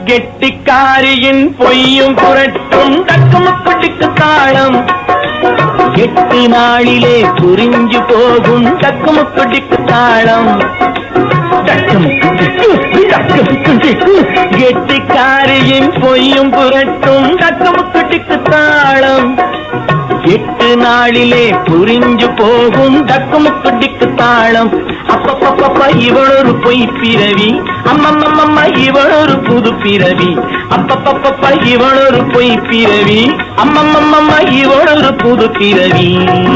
கெட்டிக்காரியின் பொய்யும் புரட்டும் தக்குமுக்குட்டிக்கு தாளம் எட்டு நாளிலே புரிஞ்சு போகும் தக்குமுக்குட்டிக்கு தாளம் கெட்டிக்காரியின் பொய்யும் புரட்டும் தக்குமுக்குட்டிக்கு தாளம் எட்டு நாளிலே புரிஞ்சு போகும் தக்குமுக்குட்டிக்கு தாளம் அப்பப்பப்பப்ப இவளொரு பொய் பிறவி அம்மம்மம்மம்மா இவளொரு புது பிறவி அப்பப்பப்பப்ப இவளொரு பொய் பிறவி அம்மம்மம்மம்மா இவளொரு புது பிறவி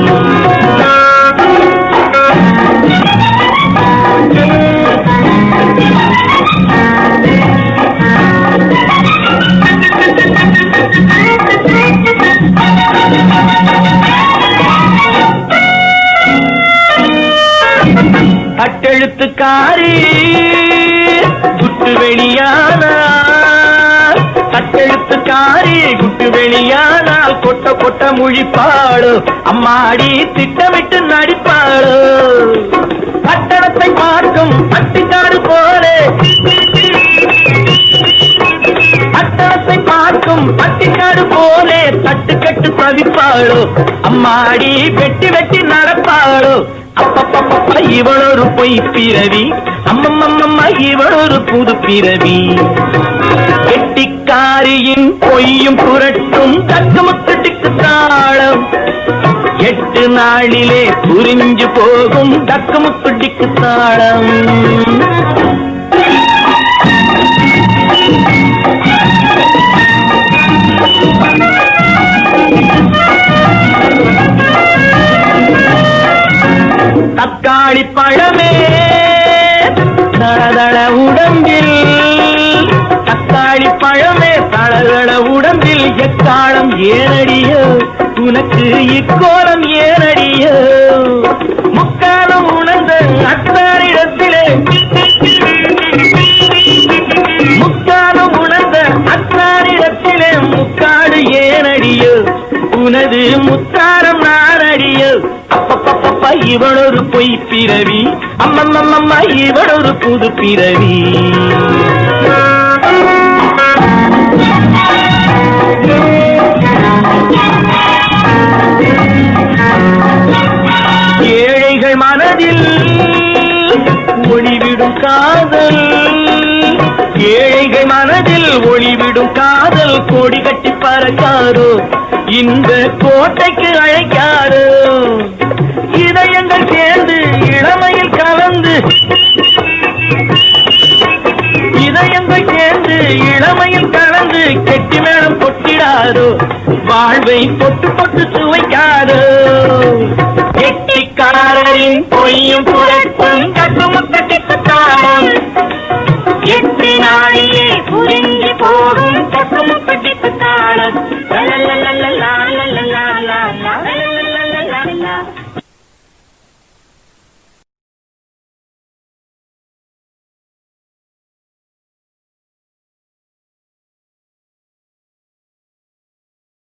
கட்டெழுத்துக்காரி குட்டு வெளியானால் கட்டெழுத்துக்காரி குட்டு வெளியானால் கொட்ட கொட்ட முழிப்பாளோ அம்மாடி திட்டமிட்டு நடிப்பாளோ பட்டணத்தை பார்க்கும் பட்டிக்காடு போல பட்டணத்தை பார்க்கும் பட்டிக்காடு போலே தட்டுக்கட்டு தவிப்பாளோ அம்மாடி வெட்டி வெட்டி நடப்பாளோ அப்பப்பப்பப்ப இவளொரு பொய் பிறவி அம்மம்மம்மம்மா இவளொரு புது பிறவி கெட்டிக்காரியின் பொய்யும் புரட்டும் தக்குமுக்கட்டுக்கு தாளம் எட்டு நாளிலே புரிஞ்சு போகும் தக்குமுக்குட்டிக்கு தாளம் தக்காளி பழமே தளதள உடம்பில் தக்காளி பழமே தளதள உடம்பில் எக்காலம் ஏனடியோ உனக்கு இக்கோலம் ஏனடியோ முக்காலம் உணர்ந்த அத்தாரிடத்திலே முக்காலம் உணர்ந்த அத்தாரிடத்திலே முக்காடு ஏனடியோ உனது முத்தாரம் நாரடியோ அப்பப்பப்பப்ப இவளொரு பொய் பிறவி அம்மம்மம்மம்மா இவளொரு புது பிறவி ஏழைகள் மனதில் ஒளிவிடும் காதல் ஏழைகள் மனதில் ஒளிவிடும் காதல் கொடி கட்டி பறக்காரோ இந்த கோட்டைக்கு அழைக்காரோ இதயங்கள் சேர்ந்து இளமையில் கலந்து இதயங்கள் சேர்ந்து இளமையில் கலந்து கெட்டி மேளம் கொட்டிடாரோ வாழ்வை பொட்டு பொட்டு சுவைக்காரோ கெட்டிக்காரரின் பொய்யும் புரட்டும் கட்டுமுக்கட்டிக்கு தாளம் எட்டு நாளிலே புரிஞ்சு போ